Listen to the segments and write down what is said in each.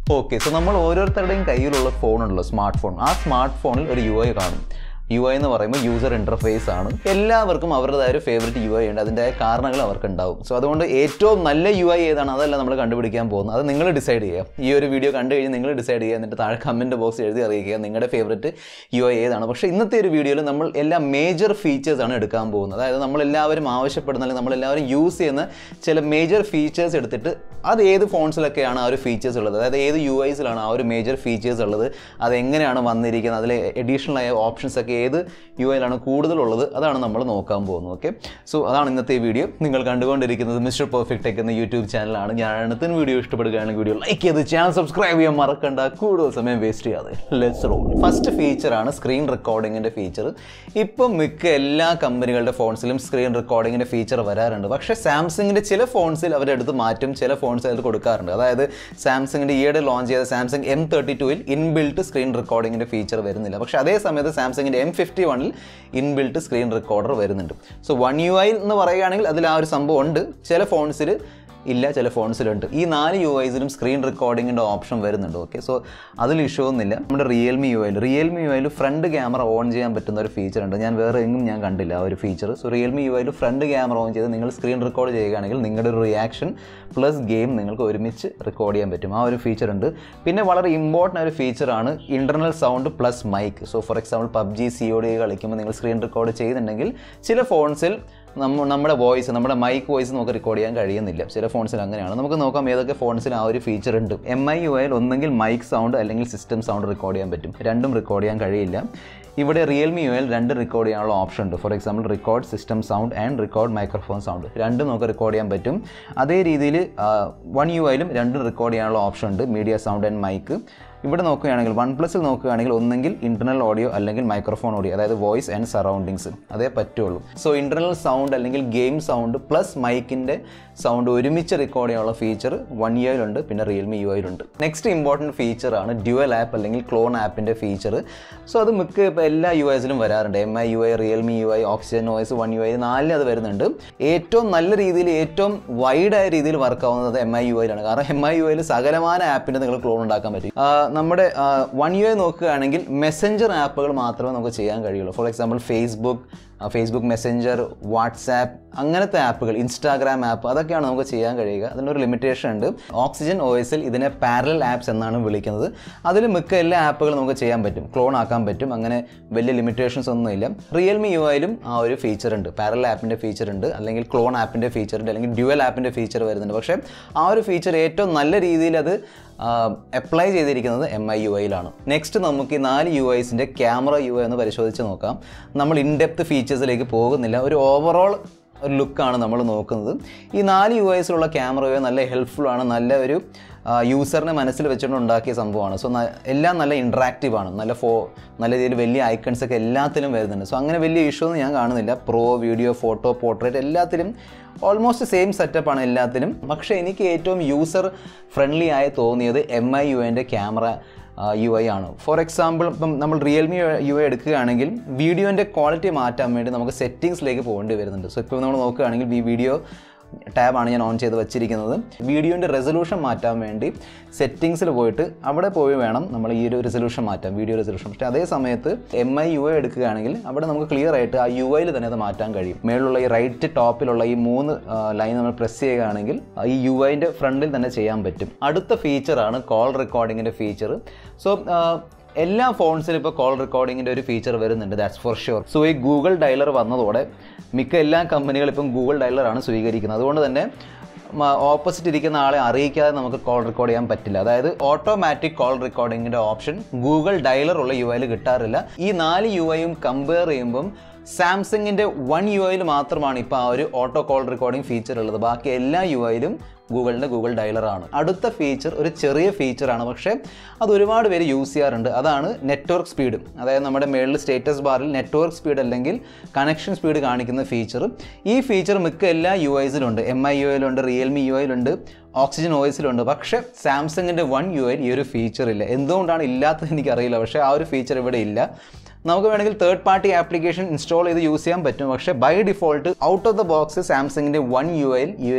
okay so നമ്മൾ ഓരോരുത്തരുടെയും കയ്യിലുള്ള ഫോണുണ്ടല്ലോ സ്മാർട്ട് ഫോൺ ആ സ്മാർട്ട് ഫോണിൽ ഒരു യു ഐ കാണും യു ഐ എന്ന് പറയുമ്പോൾ യൂസർ ഇൻ്റർഫേസ് ആണ് എല്ലാവർക്കും അവരുടേതായ ഒരു ഫേവററ്റ് യു ഐ ഉണ്ട് അതിൻ്റെ കാരണങ്ങൾ അവർക്ക് ഉണ്ടാവും സോ അതുകൊണ്ട് ഏറ്റവും നല്ല യു ഐ ഏതാണ് അതല്ല നമ്മൾ കണ്ടുപിടിക്കാൻ പോകുന്നത് അത് നിങ്ങൾ ഡിസൈഡ് ചെയ്യുക ഈ ഒരു വീഡിയോ കണ്ടു കഴിഞ്ഞ് നിങ്ങൾ ഡിസൈഡ് ചെയ്യുക എന്നിട്ട് താഴെ കമൻറ്റ് ബോക്സ് എഴുതി അറിയിക്കുക നിങ്ങളുടെ ഫേവററ്റ് യു ഐ ഏതാണ് പക്ഷേ ഇന്നത്തെ ഒരു വീഡിയോയിൽ നമ്മൾ എല്ലാ മേജർ ഫീച്ചേഴ്സ് ആണ് എടുക്കാൻ പോകുന്നത് അതായത് നമ്മളെല്ലാവരും ആവശ്യപ്പെടുന്ന അല്ലെങ്കിൽ നമ്മളെല്ലാവരും യൂസ് ചെയ്യുന്ന ചില മേജർ ഫീച്ചേഴ്സ് എടുത്തിട്ട് അത് ഏത് ഫോൺസിലൊക്കെയാണ് ആ ഒരു ഫീച്ചേഴ്സ് ഉള്ളത് അതായത് ഏത് യു ഐസിലാണ് ആ ഒരു മേജർ ഫീച്ചേഴ്സ് ഉള്ളത് അത് എങ്ങനെയാണ് വന്നിരിക്കുന്നത് അതിലെ അഡീഷണൽ ആയ ഓപ്ഷൻസ് ഒക്കെ ഏത് യു ഐയിലാണ് കൂടുതലുള്ളത് അതാണ് നമ്മൾ നോക്കാൻ പോകുന്നത് ഓക്കെ സോ അതാണ് ഇന്നത്തെ ഈ വീഡിയോ നിങ്ങൾ കണ്ടുകൊണ്ടിരിക്കുന്നത് മിസ്റ്റർ പെർഫെക്റ്റ് ടെക് എന്ന യൂട്യൂബ് ചാനലാണ് ഞാൻ അടുത്ത വീഡിയോ ഇഷ്ടപ്പെടുകയാണെങ്കിൽ വീഡിയോ ലൈക്ക് ചെയ്ത് ചാനൽ സബ്സ്ക്രൈബ് ചെയ്യാൻ മറക്കണ്ട കൂടുതൽ സമയം വേസ്റ്റ് ചെയ്യാതെ ലെറ്റ്സ് റോൾ ഫസ്റ്റ് ഫീച്ചറാണ് സ്ക്രീൻ റെക്കോർഡിങ്ങിൻ്റെ ഫീച്ചർ ഇപ്പം മിക്ക എല്ലാ കമ്പനികളുടെ ഫോൺസിലും സ്ക്രീൻ റെക്കോർഡിങ്ങിൻ്റെ ഫീച്ചർ വരാറുണ്ട് പക്ഷേ സാംസങ്ങിൻ്റെ ചില ഫോൺസിൽ അവരെടുത്ത് മാറ്റും ചില ഫോൺസ് അതിൽ കൊടുക്കാറുണ്ട് അതായത് സാംസങ്ങിൻ്റെ ഈയിടെ ലോഞ്ച് ചെയ്ത സാംസങ് എം തേർട്ടി ടുവിൽ ഇൻബിൽട്ട് സ്ക്രീൻ റെക്കോർഡിങ്ങിൻ്റെ ഫീച്ചർ വരുന്നില്ല പക്ഷേ അതേ സമയത്ത് സാംസങ്ങിൻ്റെ എം ഫിഫ്റ്റി വണ്ണിൽ ഇൻബിൽട്ട് സ്ക്രീൻ റെക്കോർഡർ വരുന്നുണ്ട് സോ വൺ യു ഐ എന്ന് പറയുകയാണെങ്കിൽ അതിൽ ആ ഒരു സംഭവം ഉണ്ട് ചില ഫോൺസിൽ ഇല്ല ചില ഫോൺസിലുണ്ട് ഈ നാല് യു ഐസിലും സ്ക്രീൻ റെക്കോർഡിങ്ങിൻ്റെ ഓപ്ഷൻ വരുന്നുണ്ട് ഓക്കെ സോ അതിൽ ഇഷ്യൂ ഒന്നുമില്ല നമ്മുടെ റിയൽമി യു ഐയിൽ റിയൽമി യു ഐയിൽ ഫ്രണ്ട് ക്യാമറ ഓൺ ചെയ്യാൻ പറ്റുന്ന ഒരു ഫീച്ചർ ഉണ്ട് ഞാൻ വേറെ എങ്ങും ഞാൻ കണ്ടില്ല ആ ഒരു ഫീച്ചർ സോ റിയൽമി യു ഐയിൽ ഫ്രണ്ട് ക്യാമറ ഓൺ ചെയ്ത് നിങ്ങൾ സ്ക്രീൻ റെക്കോർഡ് ചെയ്യുകയാണെങ്കിൽ നിങ്ങളുടെ ഒരു റിയാക്ഷൻ പ്ലസ് ഗെയിം നിങ്ങൾക്ക് ഒരുമിച്ച് റെക്കോർഡ് ചെയ്യാൻ പറ്റും ആ ഒരു ഫീച്ചർ ഉണ്ട് പിന്നെ വളരെ ഇമ്പോർട്ടൻ്റ് ഒരു ഫീച്ചറാണ് internal sound plus mic so for example PUBG C O D കളിക്കുമ്പോൾ നിങ്ങൾ സ്ക്രീൻ റെക്കോർഡ് ചെയ്യുന്നുണ്ടെങ്കിൽ ചില ഫോൺസിൽ നമ്മ നമ്മുടെ വോയിസ് നമ്മുടെ മൈക്ക് വോയിസ് നമുക്ക് റെക്കോർഡ് ചെയ്യാൻ കഴിയുന്നില്ല ചില ഫോൺസിൽ അങ്ങനെയാണ് നമുക്ക് നോക്കാം ഏതൊക്കെ ഫോൺസിൽ ആ ഒരു ഫീച്ചർ ഉണ്ട് എം ഐ യു ഐയിൽ ഒന്നെങ്കിൽ മൈക്ക് സൗണ്ട് അല്ലെങ്കിൽ സിസ്റ്റം സൗണ്ട് റെക്കോർഡ് ചെയ്യാൻ പറ്റും രണ്ടും റെക്കോർഡ് ചെയ്യാൻ കഴിയില്ല ഇവിടെ റിയൽമി യു ഐയിൽ രണ്ട് റെക്കോർഡ് ചെയ്യാനുള്ള ഓപ്ഷൻ ഉണ്ട് for example record system sound and record microphone sound രണ്ടും നമുക്ക് റെക്കോർഡ് ചെയ്യാൻ പറ്റും അതേ രീതിയിൽ വൺ യു ഐയിലും രണ്ടും റെക്കോർഡ് ചെയ്യാനുള്ള ഓപ്ഷൻ ഉണ്ട് മീഡിയ സൗണ്ട് ആൻഡ് മൈക്ക് ഇവിടെ നോക്കുകയാണെങ്കിൽ വൺ പ്ലസിൽ നോക്കുകയാണെങ്കിൽ ഒന്നെങ്കിൽ ഇൻറ്റർണൽ ഓഡിയോ അല്ലെങ്കിൽ മൈക്രോഫോൺ ഓഡിയോ അതായത് വോയിസ് ആൻഡ് സറൗണ്ടിങ്സ് അതേ പറ്റുള്ളൂ സോ ഇൻറ്റർണൽ സൗണ്ട് അല്ലെങ്കിൽ ഗെയിം സൗണ്ട് പ്ലസ് മൈക്കിൻ്റെ സൗണ്ട് ഒരുമിച്ച് റെക്കോർഡ് ചെയ്യാനുള്ള ഫീച്ചർ വൺ ഇയറിലുണ്ട് പിന്നെ റിയൽമി യു ഐയിലുണ്ട് നെക്സ്റ്റ് ഇമ്പോർട്ടൻറ്റ് ഫീച്ചറാണ് ഡ്യുവൽ ആപ്പ് അല്ലെങ്കിൽ ക്ലോൺ ആപ്പിൻ്റെ ഫീച്ചർ സോ അത് മിക്ക ഇപ്പോൾ എല്ലാ യു ഐസിലും വരാറുണ്ട് M I U I Realme U I oxygen O S one U I നാലിൽ അത് വരുന്നുണ്ട് ഏറ്റവും നല്ല രീതിയിൽ ഏറ്റവും വൈഡായ രീതിയിൽ വർക്ക് ആവുന്നത് എം ഐ യു ഐയിലാണ് കാരണം എം ഐ യു ഐയിൽ സകലമാന ആപ്പിൻ്റെ നിങ്ങൾ ക്ലോൺ ഉണ്ടാക്കാൻ പറ്റും ആ, നമ്മുടെ വൺ യു ഐ നോക്കുകയാണെങ്കിൽ മെസ്സഞ്ചർ ആപ്പുകൾ മാത്രമേ നമുക്ക് ചെയ്യാൻ കഴിയുള്ളൂ for example Facebook Facebook messenger WhatsApp അങ്ങനത്തെ ആപ്പുകൾ ഇൻസ്റ്റാഗ്രാം ആപ്പ് അതൊക്കെയാണ് നമുക്ക് ചെയ്യാൻ കഴിയുക അതിനൊരു ലിമിറ്റേഷൻ ഉണ്ട് ഓക്സിജൻ ഒ എസിൽ ഇതിനെ പാരലൽ ആപ്സ് എന്നാണ് വിളിക്കുന്നത് അതിൽ മിക്ക എല്ലാ ആപ്പുകളും നമുക്ക് ചെയ്യാൻ പറ്റും ക്ലോൺ ആക്കാൻ പറ്റും അങ്ങനെ വലിയ ലിമിറ്റേഷൻസ് ഒന്നുമില്ല റിയൽമി യു ഐയിലും ആ ഒരു ഫീച്ചർ ഉണ്ട് പാരലൽ ആപ്പിൻ്റെ ഫീച്ചർ ഉണ്ട് അല്ലെങ്കിൽ ക്ലോൺ ആപ്പിൻ്റെ ഫീച്ചർ ഉണ്ട് അല്ലെങ്കിൽ ഡ്യുവൽ ആപ്പിൻ്റെ ഫീച്ചർ വരുന്നുണ്ട് പക്ഷേ ആ ഒരു ഫീച്ചർ ഏറ്റവും നല്ല രീതിയിൽ അത് അപ്ലൈ ചെയ്തിരിക്കുന്നത് എം ഐ യു ഐയിലാണ് നെക്സ്റ്റ് നമുക്ക് ഈ നാല് യു ഐസിൻ്റെ ക്യാമറ യു ഐ എന്ന് പരിശോധിച്ച് നോക്കാം നമ്മൾ ഇൻഡെപ്ത് ഫീച്ചേഴ്സിലേക്ക് പോകുന്നില്ല ഒരു ഓവറോൾ ഒരു ലുക്കാണ് നമ്മൾ നോക്കുന്നത് ഈ നാല് യു ഐസിലുള്ള ക്യാമറ യു ഐ നല്ല ഹെൽപ്ഫുൾ ആണ് നല്ല ഒരു യൂസറിനെ മനസ്സിൽ വെച്ചുകൊണ്ട് ഉണ്ടാക്കിയ സംഭവമാണ് സോ എല്ലാം നല്ല ഇൻട്രാക്റ്റീവ് ആണ് നല്ല ഫോ നല്ല രീതിയിൽ വലിയ ഐക്കൺസ് ഒക്കെ എല്ലാത്തിലും വരുന്നുണ്ട് സോ അങ്ങനെ വലിയ ഇഷ്യൂ ഒന്നും ഞാൻ കാണുന്നില്ല പ്രോ വീഡിയോ ഫോട്ടോ പോർട്രേറ്റ് എല്ലാത്തിലും ഓൾമോസ്റ്റ് സെയിം സെറ്റപ്പാണ് എല്ലാത്തിലും പക്ഷേ എനിക്ക് ഏറ്റവും യൂസർ ഫ്രണ്ട്ലി ആയി തോന്നിയത് എം ഐ യു എൻ്റെ ക്യാമറ യു ഐ ആണ് ഫോർ എക്സാമ്പിൾ ഇപ്പം നമ്മൾ റിയൽമി യു ഐ എടുക്കുകയാണെങ്കിൽ വീഡിയോൻ്റെ ക്വാളിറ്റി മാറ്റാൻ വേണ്ടി നമുക്ക് സെറ്റിങ്സിലേക്ക് പോകേണ്ടി വരുന്നുണ്ട് സോ ഇപ്പോൾ നമ്മൾ നോക്കുകയാണെങ്കിൽ ഈ വീഡിയോ ടാബാണ് ഞാൻ ഓൺ ചെയ്ത് വെച്ചിരിക്കുന്നത് വീഡിയോൻ്റെ റെസൊല്യൂഷൻ മാറ്റാൻ വേണ്ടി സെറ്റിങ്സിൽ പോയിട്ട് അവിടെ പോയി വേണം നമ്മൾ ഈ ഒരു റെസൊല്യൂഷൻ മാറ്റാം വീഡിയോ റെസൊല്യൂഷൻ പക്ഷേ അതേ സമയത്ത് എം ഐ യു ഐ എടുക്കുകയാണെങ്കിൽ അവിടെ നമുക്ക് ക്ലിയർ ആയിട്ട് ആ യു ഐയിൽ തന്നെ അത് മാറ്റാൻ കഴിയും മേളിലുള്ള ഈ റൈറ്റ് ടോപ്പിലുള്ള ഈ മൂന്ന് ലൈൻ നമ്മൾ പ്രസ് ചെയ്യുകയാണെങ്കിൽ ഈ യു ഐൻ്റെ ഫ്രണ്ടിൽ തന്നെ ചെയ്യാൻ പറ്റും അടുത്ത ഫീച്ചറാണ് കോൾ റെക്കോർഡിങ്ങിൻ്റെ ഫീച്ചർ സോ എല്ലാ ഫോൺസിലും ഇപ്പോൾ കോൾ റെക്കോർഡിങ്ങിൻ്റെ ഒരു ഫീച്ചർ വരുന്നുണ്ട് ദാറ്റ്സ് ഫോർ ഷുവർ സോ ഈ ഗൂഗിൾ ഡയലർ വന്നതോടെ മിക്ക എല്ലാ കമ്പനികളും ഇപ്പം ഗൂഗിൾ ഡയലറാണ് സ്വീകരിക്കുന്നത് അതുകൊണ്ട് തന്നെ ഓപ്പോസിറ്റ് ഇരിക്കുന്ന ആളെ അറിയിക്കാതെ നമുക്ക് കോൾ റെക്കോർഡ് ചെയ്യാൻ പറ്റില്ല അതായത് ഓട്ടോമാറ്റിക് കോൾ റെക്കോർഡിങ്ങിൻ്റെ ഓപ്ഷൻ ഗൂഗിൾ ഡയലർ ഉള്ള യു ഐയിൽ കിട്ടാറില്ല ഈ നാല് യു ഐയും കമ്പയർ ചെയ്യുമ്പം സാംസങ്ങിൻ്റെ വൺ യു ഐയിൽ മാത്രമാണ് ഇപ്പോൾ ആ ഒരു ഓട്ടോ കോൾ റെക്കോർഡിംഗ് ഫീച്ചർ ഉള്ളത് ബാക്കി എല്ലാ യു ഐയിലും ഗൂഗിളിൻ്റെ ഗൂഗിൾ ഡയലറാണ് അടുത്ത ഫീച്ചർ ഒരു ചെറിയ ഫീച്ചറാണ് പക്ഷേ അത് ഒരുപാട് പേര് യൂസ് ചെയ്യാറുണ്ട് അതാണ് നെറ്റ്വർക്ക് സ്പീഡ് അതായത് നമ്മുടെ മേളിൽ സ്റ്റേറ്റസ് ബാറിൽ നെറ്റ്വർക്ക് സ്പീഡ് അല്ലെങ്കിൽ കണക്ഷൻ സ്പീഡ് കാണിക്കുന്ന ഫീച്ചർ ഈ ഫീച്ചർ മിക്ക എല്ലാ യു ഐസിലുണ്ട് എം ഐ യു ഐയിലുണ്ട് റിയൽമി യു ഐയിലുണ്ട് ഓക്സിജൻ ഓയിസിലുണ്ട് പക്ഷേ സാംസങ്ങിൻ്റെ വൺ യു ഐയിൽ ഈ ഒരു ഫീച്ചർ ഇല്ല എന്തുകൊണ്ടാണ് ഇല്ലാത്തത് എനിക്കറിയില്ല പക്ഷേ ആ ഒരു ഫീച്ചർ ഇവിടെ ഇല്ല നമുക്ക് വേണമെങ്കിൽ തേർഡ് പാർട്ടി ആപ്ലിക്കേഷൻ ഇൻസ്റ്റാൾ ചെയ്ത് യൂസ് ചെയ്യാൻ പറ്റും പക്ഷേ by default out of the box സാംസങ്ങിൻ്റെ വൺ യു ഐയിൽ ഈ ഒരു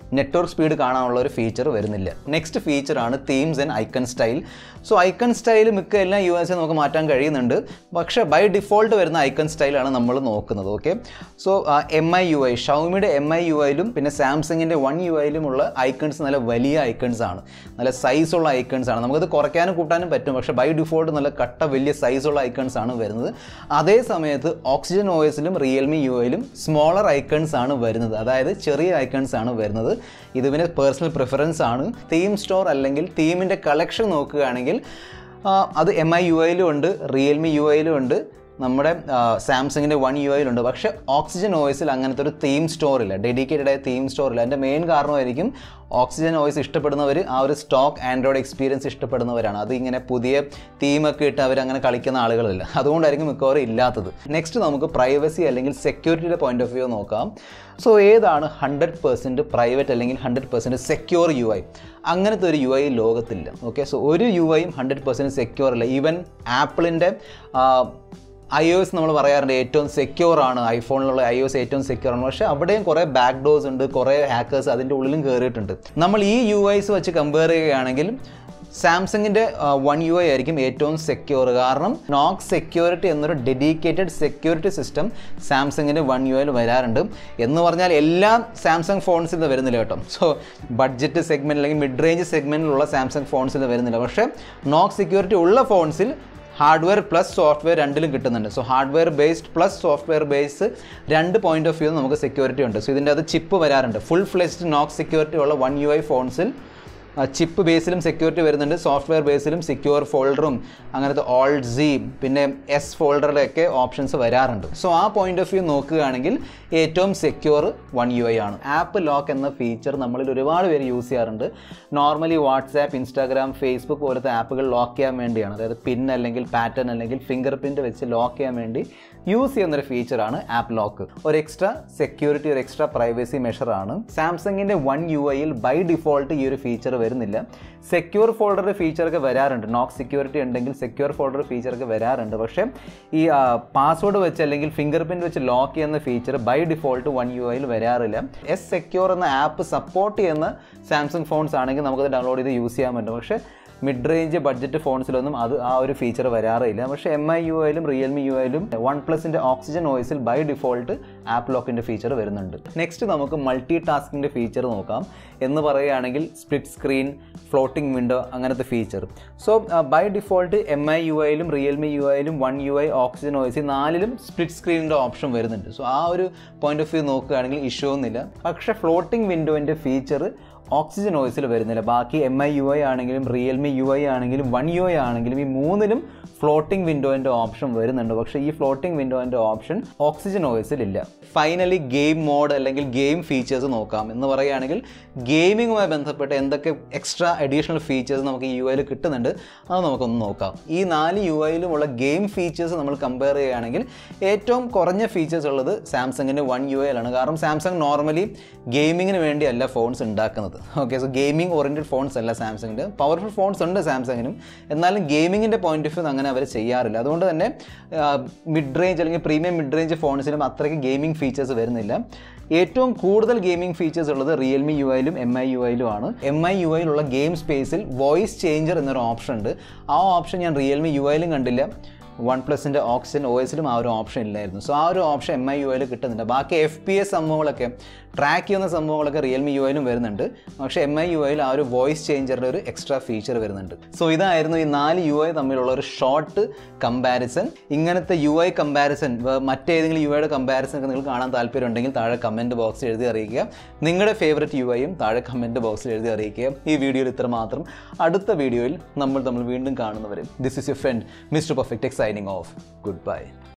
നെറ്റ്വർക്ക് സ്പീഡ് കാണാനുള്ള ഒരു ഫീച്ചർ വരുന്നില്ല നെക്സ്റ്റ് ഫീച്ചറാണ് themes and icon style so icon style മിക്ക എല്ലാ യു എസ് നമുക്ക് മാറ്റാൻ കഴിയുന്നുണ്ട് പക്ഷേ ബൈ ഡിഫോൾട്ട് വരുന്ന ഐക്കൺ സ്റ്റൈലാണ് നമ്മൾ നോക്കുന്നത് okay so M I U I ഷൗമിയുടെ എം ഐ യു ഐയിലും പിന്നെ സാംസങ്ങിൻ്റെ വൺ യു ഐയിലുമുള്ള ഐക്കൺസ് നല്ല വലിയ ഐക്കൺസ് ആണ് നല്ല സൈസുള്ള ഐക്കൺസ് ആണ് നമുക്കത് കുറയ്ക്കാനും കൂട്ടാനും പറ്റും പക്ഷേ ബൈ ഡിഫോൾട്ട് നല്ല കട്ട വലിയ സൈസുള്ള ഐക്കൺസ് ആണ് വരുന്നത് അതേ സമയത്ത് ഓക്സിജൻ ഒ എസിലും റിയൽമി യു ഐയിലും സ്മോളർ ഐക്കൺസ് ആണ് വരുന്നത് അതായത് ചെറിയ ഐക്കൺസ് ആണ് വരുന്നത് ഇത് പിന്നെ പേഴ്സണൽ പ്രിഫറൻസ് ആണ് തീം സ്റ്റോർ അല്ലെങ്കിൽ തീമിൻ്റെ കളക്ഷൻ നോക്കുകയാണെങ്കിൽ ആ, അത് എം ഐ യു ഐയിലും ഉണ്ട് റിയൽമി യു ഐയിലും ഉണ്ട് നമ്മുടെ സാംസങ്ങിൻ്റെ വൺ യു ഐയിലുണ്ട് പക്ഷേ ഓക്സിജൻ ഓയിസിൽ അങ്ങനത്തെ ഒരു തീം സ്റ്റോർ ഇല്ല ഡെഡിക്കേറ്റഡ് ആയ തീം സ്റ്റോർ ഇല്ല അതിൻ്റെ മെയിൻ കാരണമായിരിക്കും ഓക്സിജൻ ഓയിസ് ഇഷ്ടപ്പെടുന്നവർ ആ ഒരു സ്റ്റോക്ക് ആൻഡ്രോയിഡ് എക്സ്പീരിയൻസ് ഇഷ്ടപ്പെടുന്നവരാണ് അത് ഇങ്ങനെ പുതിയ തീമൊക്കെ ഇട്ട് അവർ അങ്ങനെ കളിക്കുന്ന ആളുകളല്ല അതുകൊണ്ടായിരിക്കും മിക്കവാറും ഇല്ലാത്തത് നെക്സ്റ്റ് നമുക്ക് പ്രൈവസി അല്ലെങ്കിൽ സെക്യൂരിറ്റിയുടെ പോയിന്റ് ഓഫ് വ്യൂ നോക്കാം സോ ഏതാണ് ഹൺഡ്രഡ് പെർസെൻറ്റ് പ്രൈവറ്റ് അല്ലെങ്കിൽ hundred percent secure U I അങ്ങനത്തെ ഒരു യു ഐ ലോകത്തില്ല ഓക്കെ സോ ഒരു യു ഐയും ഹൺഡ്രഡ് പെർസെൻറ്റ് സെക്യൂർ അല്ല ഈവൻ ആപ്പിളിൻ്റെ ഐ ഒ എസ് നമ്മൾ പറയാറുണ്ട് ഏറ്റവും സെക്യൂർ ആണ് ഐഫോണിലുള്ള ഐ ഒ എസ് ഏറ്റവും സെക്യൂർ ആണ് പക്ഷേ അവിടെയും കുറേ ബാക്ക് ഡോസ് ഉണ്ട് കുറേ ഹാക്കേഴ്സ് അതിൻ്റെ ഉള്ളിലും കയറിയിട്ടുണ്ട് നമ്മൾ ഈ യു ഐസ് വെച്ച് കമ്പയർ ചെയ്യുകയാണെങ്കിൽ സാംസങ്ങിൻ്റെ വൺ യു ഐ ആയിരിക്കും ഏറ്റവും സെക്യൂർ കാരണം നോക്ക് സെക്യൂരിറ്റി എന്നൊരു ഡെഡിക്കേറ്റഡ് സെക്യൂരിറ്റി സിസ്റ്റം സാംസങ്ങിൻ്റെ വൺ യു ഐയിൽ വരാറുണ്ട് എന്ന് പറഞ്ഞാൽ എല്ലാ സാംസങ് ഫോൺസിൽ നിന്ന് വരുന്നില്ല കേട്ടോ സോ ബഡ്ജറ്റ് സെഗ്മെൻറ്റ് അല്ലെങ്കിൽ മിഡ് റേഞ്ച് സെഗ്മെൻറ്റിലുള്ള സാംസങ് ഫോൺസിൽ നിന്ന് വരുന്നില്ല പക്ഷേ നോക്ക് സെക്യൂരിറ്റി ഉള്ള ഫോൺസിൽ ഹാർഡ്വെയർ പ്ലസ് സോഫ്റ്റ്വെയർ രണ്ടിലും കിട്ടുന്നുണ്ട് so hardware based plus software base രണ്ട് പോയിന്റ് ഓഫ് വ്യൂ നമുക്ക് സെക്യൂരിറ്റി ഉണ്ട് സോ ഇതിൻ്റെ അത് ചിപ്പ് വരാറുണ്ട് ഫുൾ ഫ്ലെസ്ഡ് നോക്ക് സെക്യൂരിറ്റി ഉള്ള വൺ യു ഐ ഫോൺസിൽ ചിപ്പ് ബേസിലും സെക്യൂരിറ്റി വരുന്നുണ്ട് സോഫ്റ്റ്വെയർ ബേസിലും സെക്യൂർ ഫോൾഡറും അങ്ങനത്തെ ഓൾഡ് സി പിന്നെ എസ് ഫോൾഡറിലൊക്കെ ഓപ്ഷൻസ് വരാറുണ്ട് സോ ആ പോയിന്റ് ഓഫ് വ്യൂ നോക്കുകയാണെങ്കിൽ ഏറ്റവും സെക്യൂർ വൺ യു ഐ ആണ് ആപ്പ് ലോക്ക് എന്ന ഫീച്ചർ നമ്മളിൽ ഒരുപാട് പേര് യൂസ് ചെയ്യാറുണ്ട് നോർമലി വാട്സാപ്പ് ഇൻസ്റ്റാഗ്രാം ഫേസ്ബുക്ക് പോലത്തെ ആപ്പുകൾ ലോക്ക് ചെയ്യാൻ വേണ്ടിയാണ് അതായത് പിൻ അല്ലെങ്കിൽ പാറ്റേൺ അല്ലെങ്കിൽ ഫിംഗർ പ്രിൻറ്റ് വെച്ച് ലോക്ക് ചെയ്യാൻ വേണ്ടി യൂസ് ചെയ്യുന്നൊരു ഫീച്ചറാണ് ആപ്പ് ലോക്ക് ഒരു എക്സ്ട്രാ സെക്യൂരിറ്റി ഒരു എക്സ്ട്രാ പ്രൈവസി മെഷറാണ് സാംസങ്ങിൻ്റെ വൺ യു ഐയിൽ ബൈ ഡിഫോൾട്ട് ഈ ഒരു ഫീച്ചർ വരുന്നില്ല സെക്യൂർ ഫോൾഡർ ഫീച്ചറൊക്കെ വരാറുണ്ട് നോക്ക് സെക്യൂരിറ്റി ഉണ്ടെങ്കിൽ സെക്യൂർ ഫോൾഡർ ഫീച്ചറൊക്കെ വരാറുണ്ട് പക്ഷേ ഈ പാസ്വേഡ് വെച്ച് അല്ലെങ്കിൽ ഫിംഗർ പ്രിൻറ്റ് വെച്ച് ലോക്ക് ചെയ്യുന്ന feature by default one U ഐയിൽ വരാറില്ല എസ് സെക്യൂർ എന്ന ആപ്പ് സപ്പോർട്ട് ചെയ്യുന്ന സാംസങ് ഫോൺസ് ആണെങ്കിൽ നമുക്കത് ഡൗൺലോഡ് ചെയ്ത് യൂസ് ചെയ്യാൻ പറ്റും പക്ഷേ മിഡ് റേഞ്ച് ബഡ്ജറ്റ് ഫോൺസിലൊന്നും അത് ആ ഒരു ഫീച്ചർ വരാറില്ല പക്ഷേ എം ഐ യു ഐയിലും റിയൽമി യു ഐയിലും വൺ പ്ലസിൻ്റെ ഓക്സിജൻ ഓയിസിൽ ബൈ ഡിഫോൾട്ട് ആപ്പ് ലോക്കിൻ്റെ ഫീച്ചർ വരുന്നുണ്ട് നെക്സ്റ്റ് നമുക്ക് മൾട്ടി ടാസ്കിൻ്റെ ഫീച്ചർ നോക്കാം എന്ന് പറയുകയാണെങ്കിൽ സ്പ്ലിറ്റ് സ്ക്രീൻ ഫ്ലോട്ടിംഗ് വിൻഡോ അങ്ങനത്തെ feature so by default M I U ഐയിലും റിയൽമി യു ഐയിലും വൺ യു ഐ ഓക്സിജൻ ഓയിസിൽ നാലിലും സ്പ്ലിറ്റ് സ്ക്രീനിൻ്റെ ഓപ്ഷൻ വരുന്നുണ്ട് സോ ആ ഒരു പോയിന്റ് ഓഫ് വ്യൂ നോക്കുകയാണെങ്കിൽ ഇഷ്യൂ ഒന്നുമില്ല പക്ഷേ ഫ്ലോട്ടിംഗ് വിൻഡോൻ്റെ ഫീച്ചർ ഓക്സിജൻ ഓയിസിൽ വരുന്നില്ല ബാക്കി എം ഐ യു ഐ ആണെങ്കിലും റിയൽമി യു ഐ ആണെങ്കിലും വൺ യു ഐ ആണെങ്കിലും ഈ മൂന്നിലും ഫ്ലോട്ടിംഗ് വിൻഡോൻ്റെ ഓപ്ഷൻ വരുന്നുണ്ട് പക്ഷേ ഈ ഫ്ലോട്ടിംഗ് വിൻഡോൻ്റെ ഓപ്ഷൻ ഓക്സിജൻ ഓയിസിൽ ഇല്ല ഫൈനലി ഗെയിം മോഡ് അല്ലെങ്കിൽ ഗെയിം ഫീച്ചേഴ്സ് നോക്കാം എന്ന് പറയുകയാണെങ്കിൽ ഗെയിമിങ്ങുമായി ബന്ധപ്പെട്ട് എന്തൊക്കെ എക്സ്ട്രാ അഡീഷണൽ ഫീച്ചേഴ്സ് നമുക്ക് ഈ യു ഐയിൽ കിട്ടുന്നുണ്ട് അത് നമുക്കൊന്ന് നോക്കാം ഈ നാല് യു ഐയിലുമുള്ള ഗെയിം ഫീച്ചേഴ്സ് നമ്മൾ കമ്പയർ ചെയ്യുകയാണെങ്കിൽ ഏറ്റവും കുറഞ്ഞ ഫീച്ചേഴ്സ് ഉള്ളത് സാംസങ്ങിൻ്റെ വൺ യു ഐയിലാണ് കാരണം സാംസങ് നോർമലി ഗെയിമിങ്ങിന് വേണ്ടിയല്ല ഫോൺസ് ഉണ്ടാക്കുന്നത് okay so gaming oriented phones അല്ല സാംസങ്ങിൻ്റെ പവർഫുൾ ഫോൺസ് ഉണ്ട് സാംസങ്ങിനും എന്നാലും ഗെയിമിങ്ങിൻ്റെ പോയിന്റ് ഓഫ് വ്യൂ അങ്ങനെ അവർ ചെയ്യാറില്ല അതുകൊണ്ട് തന്നെ മിഡ് റേഞ്ച് അല്ലെങ്കിൽ പ്രീമിയം മിഡ് റേഞ്ച് ഫോൺസിലും അത്രയ്ക്ക് ഗെയിമിംഗ് ഫീച്ചേഴ്സ് വരുന്നില്ല ഏറ്റവും കൂടുതൽ ഗെയിമിംഗ് ഫീച്ചേഴ്സ് ഉള്ളത് റിയൽമി യു ഐയിലും എം ഐ യു ഐയിലും ആണ് എം ഐ യു ഐയിലുള്ള ഗെയിം സ്പേസിൽ വോയിസ് ചേഞ്ചർ എന്നൊരു ഓപ്ഷൻ ഉണ്ട് ആ ഓപ്ഷൻ ഞാൻ റിയൽമി യു ഐയിലും കണ്ടില്ല വൺ പ്ലസിൻ്റെ ഓക്സിജൻ ഒ എസിലും ആ ഒരു ഓപ്ഷൻ ഇല്ലായിരുന്നു സോ ആ ഒരു ഓപ്ഷൻ എം ഐ യു ഐയിൽ കിട്ടുന്നുണ്ട് ബാക്കി എഫ് പി എസ് സംഭവങ്ങളൊക്കെ ട്രാക്ക് ചെയ്യുന്ന സംഭവങ്ങളൊക്കെ റിയൽമി യു ഐയിലും വരുന്നുണ്ട് പക്ഷേ എം ഐ യു ഐയിൽ ആ ഒരു വോയിസ് ചേഞ്ചറിൻ്റെ ഒരു എക്സ്ട്രാ ഫീച്ചർ വരുന്നുണ്ട് സോ ഇതായിരുന്നു ഈ നാല് യു ഐ തമ്മിലുള്ള ഒരു ഷോർട്ട് കമ്പാരിസൺ ഇങ്ങനത്തെ യു ഐ കമ്പാരിസൺ മറ്റേതെങ്കിലും യു ഐയുടെ കമ്പാരിസൺ ഒക്കെ നിങ്ങൾ കാണാൻ താല്പര്യമുണ്ടെങ്കിൽ താഴെ കമൻറ്റ് ബോക്സിൽ എഴുതി അറിയിക്കുക നിങ്ങളുടെ ഫേവററ്റ് യു ഐയും താഴെ കമൻറ്റ് ബോക്സിൽ എഴുതി അറിയിക്കുക ഈ വീഡിയോയിൽ ഇത്ര മാത്രം അടുത്ത വീഡിയോയിൽ നമ്മൾ നമ്മൾ വീണ്ടും കാണുന്നവരും this is you friend mister perfect signing off good by